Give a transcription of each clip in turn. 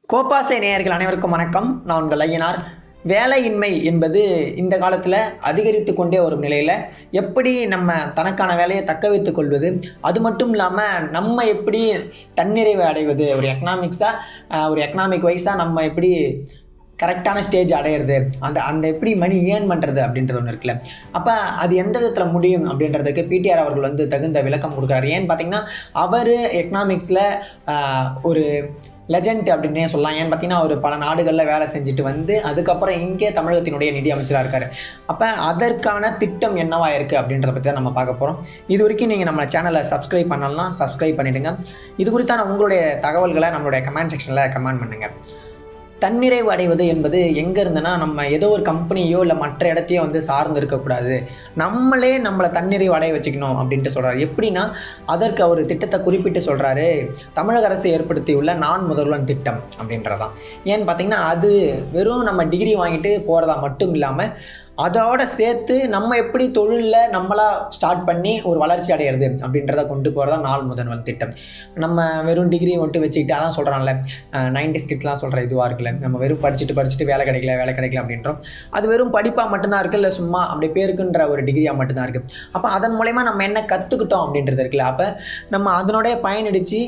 கோப்பாசை நேயர்கள் அனைவருக்கும் வணக்கம் நான் உங்கள் ஐயனார் வேலையின்மை என்பது இந்த காலத்தில் அதிகரித்து கொண்டே வரும் நிலையில் எப்படி நம்ம தனக்கான வேலையை தக்க வைத்துக் கொள்வது அது மட்டும் இல்லாமல் நம்ம எப்படி தன்னிறைவு அடைவது ஒரு எக்கனாமிக்ஸாக ஒரு எக்கனாமிக் வைஸாக நம்ம எப்படி கரெக்டான ஸ்டேஜ் அடையிறது அந்த அந்த எப்படி மணி ஏர்ன் பண்ணுறது அப்படின்றது ஒன்று இருக்குல்ல அப்போ அது எந்த விதத்தில் முடியும் அப்படின்றதுக்கு பிடிஆர் அவர்கள் வந்து தகுந்த விளக்கம் கொடுக்குறாரு ஏன்னு பார்த்தீங்கன்னா அவர் எக்கனாமிக்ஸில் ஒரு லெஜண்ட் அப்படின்னே சொல்லலாம் ஏன்னு பார்த்தீங்கன்னா அவர் பல நாடுகளில் வேலை செஞ்சுட்டு வந்து அதுக்கப்புறம் இங்கே தமிழகத்தினுடைய நிதி அமைச்சராக இருக்கார் அப்போ அதற்கான திட்டம் என்னவா இருக்குது அப்படின்றத பற்றி தான் நம்ம பார்க்க போகிறோம் இது வரைக்கும் நீங்கள் நம்ம சேனலை சப்ஸ்கிரைப் பண்ணலாம் சப்ஸ்கிரைப் பண்ணிவிடுங்க இது குறித்தான உங்களுடைய தகவல்களை நம்மளுடைய கமெண்ட் செக்ஷனில் கமெண்ட் பண்ணுங்கள் தன்னிறைவு அடைவது என்பது எங்கே இருந்துன்னா நம்ம ஏதோ ஒரு கம்பெனியோ இல்லை மற்ற இடத்தையோ வந்து சார்ந்து இருக்கக்கூடாது நம்மளே நம்மளை தன்னிறைவு அடைய வச்சுக்கணும் அப்படின்ட்டு சொல்கிறாரு எப்படின்னா அதற்கு அவர் திட்டத்தை குறிப்பிட்டு சொல்கிறாரு தமிழக அரசு ஏற்படுத்தியுள்ள நான் முதல்வன் திட்டம் அப்படின்றதான் ஏன்னு பார்த்தீங்கன்னா அது வெறும் நம்ம டிகிரி வாங்கிட்டு போகிறதா மட்டும் இல்லாமல் அதோட சேர்த்து நம்ம எப்படி தொழிலில் நம்மளா ஸ்டார்ட் பண்ணி ஒரு வளர்ச்சி அடையிறது அப்படின்றத கொண்டு போகிறதா நாள் முதல்வன் திட்டம் நம்ம வெறும் டிகிரி மட்டும் வச்சுக்கிட்டு அதான் சொல்கிறான்ல நைன்டி ஸ்கிட்லாம் சொல்கிற இதுவாக இருக்குல்ல நம்ம வெறும் படிச்சுட்டு படிச்சுட்டு வேலை கிடைக்கல வேலை கிடைக்கல அப்படின்றோம் அது வெறும் படிப்பாக மட்டும்தான் இருக்குது இல்லை சும்மா அப்படி பேருக்குன்ற ஒரு டிகிரியாக மட்டும்தான் இருக்குது அப்போ அதன் மூலயமா நம்ம என்ன கற்றுக்கிட்டோம் அப்படின்றது இருக்குல்ல அப்போ நம்ம அதனுடைய பயனடித்து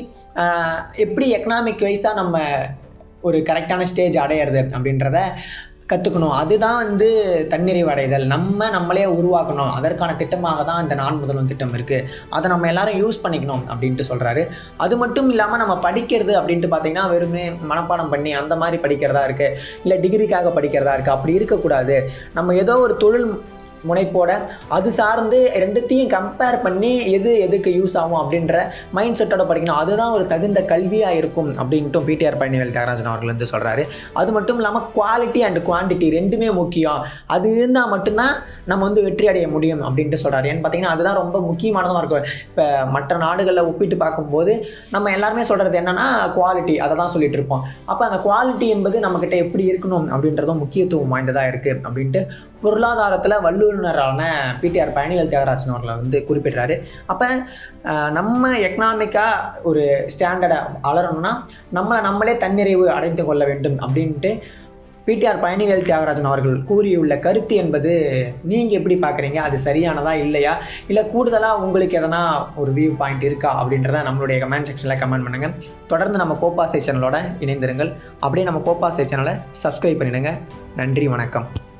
எப்படி எக்கனாமிக் வைஸாக நம்ம ஒரு கரெக்டான ஸ்டேஜ் அடையிறது அப்படின்றத கற்றுக்கணும் அதுதான் வந்து தன்னிறைவு அடைதல் நம்ம நம்மளே உருவாக்கணும் அதற்கான திட்டமாக தான் இந்த நான் முதல்வன் திட்டம் இருக்குது அதை நம்ம எல்லாரும் யூஸ் பண்ணிக்கணும் அப்படின்ட்டு சொல்கிறாரு அது மட்டும் இல்லாமல் நம்ம படிக்கிறது அப்படின்ட்டு பார்த்தீங்கன்னா வெறுமே மனப்பாடம் பண்ணி அந்த மாதிரி படிக்கிறதா இருக்குது இல்லை டிகிரிக்காக படிக்கிறதா இருக்குது அப்படி இருக்கக்கூடாது நம்ம ஏதோ ஒரு தொழில் முனைப்போட அது சார்ந்து ரெண்டுத்தையும் கம்பேர் பண்ணி எது எதுக்கு யூஸ் ஆகும் அப்படின்ற மைண்ட் செட்டோட படிக்கணும் அதுதான் ஒரு தகுந்த கல்வியாக இருக்கும் அப்படின்ட்டும் பிடிஆர் பழனிவேல் தியாகராஜன் அவர்கள் வந்து சொல்கிறாரு அது மட்டும் இல்லாமல் குவாலிட்டி அண்ட் குவான்டிட்டி ரெண்டுமே முக்கியம் அது இருந்தால் மட்டும்தான் நம்ம வந்து வெற்றி அடைய முடியும் அப்படின்ட்டு சொல்கிறாரு ஏன்னு பார்த்தீங்கன்னா அதுதான் ரொம்ப முக்கியமானதாக இருக்கும் இப்போ மற்ற நாடுகளில் ஒப்பிட்டு பார்க்கும்போது நம்ம எல்லாருமே சொல்கிறது என்னென்னா குவாலிட்டி அதை தான் சொல்லிட்டு இருப்போம் அப்போ அந்த குவாலிட்டி என்பது நம்மக்கிட்ட எப்படி இருக்கணும் அப்படின்றதும் முக்கியத்துவம் வாய்ந்ததாக இருக்குது அப்படின்ட்டு பொருளாதாரத்தில் வல்லுநரான பிடிஆர் பழனிவேல் தியாகராஜன் அவர்களை வந்து குறிப்பிடுறாரு அப்போ நம்ம எக்கனாமிக்காக ஒரு ஸ்டாண்டர்டை வளரணும்னா நம்மளை நம்மளே தன்னிறைவு அடைந்து கொள்ள வேண்டும் அப்படின்ட்டு பிடிஆர் பழனிவேல் தியாகராஜன் அவர்கள் கூறியுள்ள கருத்து என்பது நீங்கள் எப்படி பார்க்குறீங்க அது சரியானதா இல்லையா இல்லை கூடுதலாக உங்களுக்கு எதனா ஒரு வியூ பாயிண்ட் இருக்கா அப்படின்றத நம்மளுடைய கமெண்ட் செக்ஷனில் கமெண்ட் பண்ணுங்கள் தொடர்ந்து நம்ம கோபாசை சேனலோட இணைந்திருங்கள் அப்படியே நம்ம கோபாசை சேனலை சப்ஸ்கிரைப் பண்ணிடுங்க நன்றி வணக்கம்